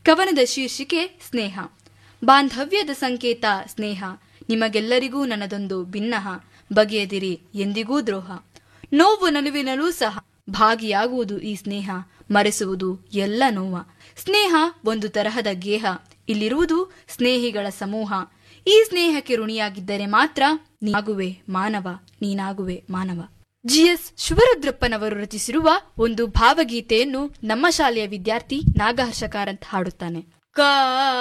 ಕವನದ ಶೀರ್ಷಿಕೆ ಸ್ನೇಹ ಬಾಂಧವ್ಯದ ಸಂಕೇತ ಸ್ನೇಹ ನಿಮಗೆಲ್ಲರಿಗೂ ನನ್ನದೊಂದು ಭಿನ್ನಹ ಬಗೆಯದಿರಿ ಎಂದಿಗೂ ದ್ರೋಹ ನೋವು ನಲುವಿನಲ್ಲೂ ಸಹ ಭಾಗಿಯಾಗುವುದು ಈ ಸ್ನೇಹ ಮರೆಸುವುದು ಎಲ್ಲ ನೋವ ಸ್ನೇಹ ಒಂದು ತರಹದ ಗೇಹ ಇಲ್ಲಿರುವುದು ಸ್ನೇಹಿಗಳ ಸಮೂಹ ಈ ಸ್ನೇಹಕ್ಕೆ ಋಣಿಯಾಗಿದ್ದರೆ ಮಾತ್ರ ನೀನಾಗುವೆ ಮಾನವ ನೀನಾಗುವೆ ಮಾನವ ಜಿಎಸ್ ಶಿವರುದ್ರಪ್ಪನವರು ರಚಿಸಿರುವ ಒಂದು ಭಾವಗೀತೆಯನ್ನು ನಮ್ಮ ಶಾಲೆಯ ವಿದ್ಯಾರ್ಥಿ ನಾಗಹರ್ಷ ಕಾರಂತ್ ಹಾಡುತ್ತಾನೆ ಕಾ